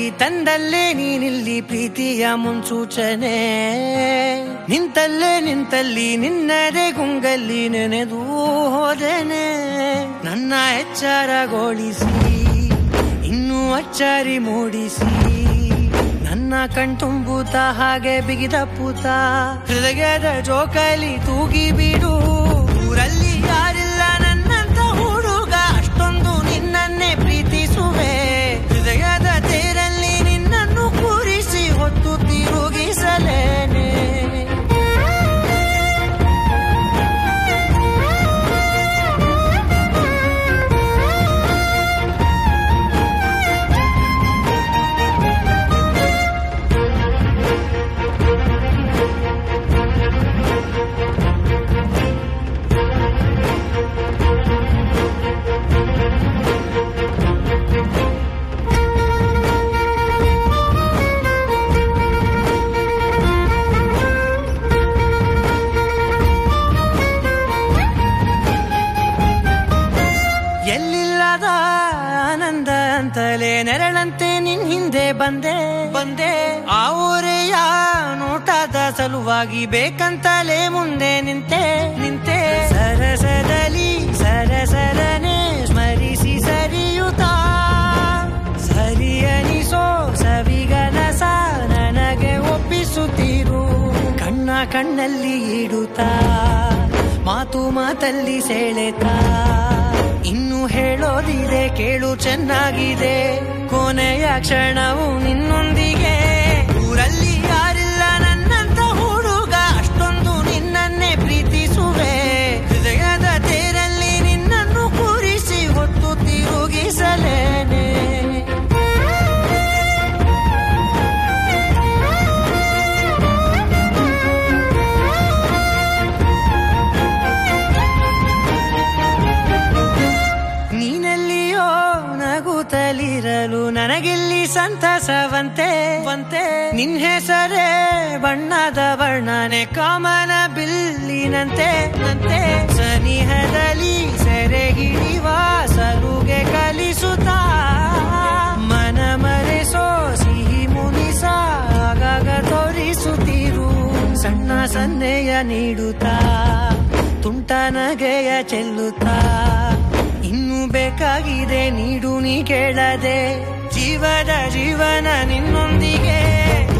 ಕೈಯಲ್ಲಿ ತಂದಲ್ಲೇ ನೀನಿಲ್ಲಿ ಪ್ರೀತಿಯ ಮುನ್ಸೂಚನೆ ನಿಂತಲ್ಲೇ ನಿಂತಲ್ಲಿ ನಿನ್ನದೇ ಗುಂಗಲ್ಲಿ ನೆನೆದು ಹೋದೆನೆ ನನ್ನ ಎಚ್ಚರಗೊಳಿಸಿ ಇನ್ನೂ ಅಚ್ಚರಿ ಮೂಡಿಸಿ ನನ್ನ ಕಣ್ತುಂಬುತ್ತ ಹಾಗೆ ಬಿಗಿದ ಪೂತ ಹೃದಯದ ಜೋಕಾಲಿ ತೂಗಿ ಬಿಡು ಊರಲ್ಲಿ ಯಾರಿಲ್ಲ ನನ್ನಂತ ಹುಡುಗ ಅಷ್ಟೊಂದು ನಿನ್ನನ್ನೇ ಪ್ರೀತಿಸುವೆ ಹೃದಯದ ತೇರಲ್ಲಿ ನಿನ್ನನ್ನು ಕೂರಿಸಿ ಹೊತ್ತು ತಿರುಗಿಸಲೇನೆ ಎಲ್ಲಿಲ್ಲದ ಆನಂದ ಅಂತಲೇ ನೆರಳಂತೆ ನಿನ್ ಹಿಂದೆ ಬಂದೆ ಬಂದೆ ಆ ಊರೆಯ ನೋಟದ ಸಲುವಾಗಿ ಬೇಕಂತಲೇ ಮುಂದೆ ನಿಂತೆ ನಿಂತೆ ಸರಸದಲ್ಲಿ ಸರಸರನೆ ಸ್ಮರಿಸಿ ಸರಿಯುತ್ತ ಸರಿ ಅನಿಸೋ ಸವಿಗನಸ ನನಗೆ ಒಪ್ಪಿಸುತ್ತೀರು ಕಣ್ಣ ಕಣ್ಣಲ್ಲಿ ಇಡುತ್ತಾ ಮಾತು ಮಾತಲ್ಲಿ ಸೆಳೆತಾ ಇನ್ನು ಹೇಳೋದಿದೆ ಕೇಳು ಚೆನ್ನಾಗಿದೆ ಕೊನೆಯ ಕ್ಷಣವು ನಿನ್ನೊಂದಿಗೆ ಊರಲ್ಲಿ ಯಾರಿಲ್ಲ ನನ್ನಂತ ಹುಡುಗ ಅಷ್ಟೊಂದು ನಿನ್ನನ್ನೇ ಪ್ರೀತಿಸುವೆ ಹೃದಯದ ತೇರಲ್ಲಿ ನಿನ್ನನ್ನು ಕೂರಿಸಿ ಹೊತ್ತು ತಿರುಗಿಸಲೇನೆ ನೀನೆಲ್ಲಿಯೋ ನಗುತ್ತಲಿರಲು ನನಗಿಲ್ಲಿ ಸಂತಸವಂತೆ ವಂತೆ ನಿನ್ ಹೆಸರೇ ಬಣ್ಣದ ವರ್ಣನೆ ಕಾಮನ ಬಿಲ್ಲಿನಂತೆ ನಂತೆ ಸನಿಹದಲ್ಲಿ ಸೆರೆಗಿಳಿವ ಸಲುಗೆ ಕಲಿಸುತ್ತಾ ಮನ ಮರೆಸೋ ಸಿಹಿ ಮುನಿಸ ಆಗಾಗ ತೋರಿಸುತ್ತಿರು ಸಣ್ಣ ಸನ್ನೆಯ ನೀಡುತ್ತಾ ತುಂಟ ನಗೆಯ ಚೆಲ್ಲುತ್ತಾ ಇನ್ನು ಬೇಕಾಗಿದೆ ನೀಡು ನೀ ಕೇಳದೆ ಜೀವದ ಜೀವನ ನಿನ್ನೊಂದಿಗೆ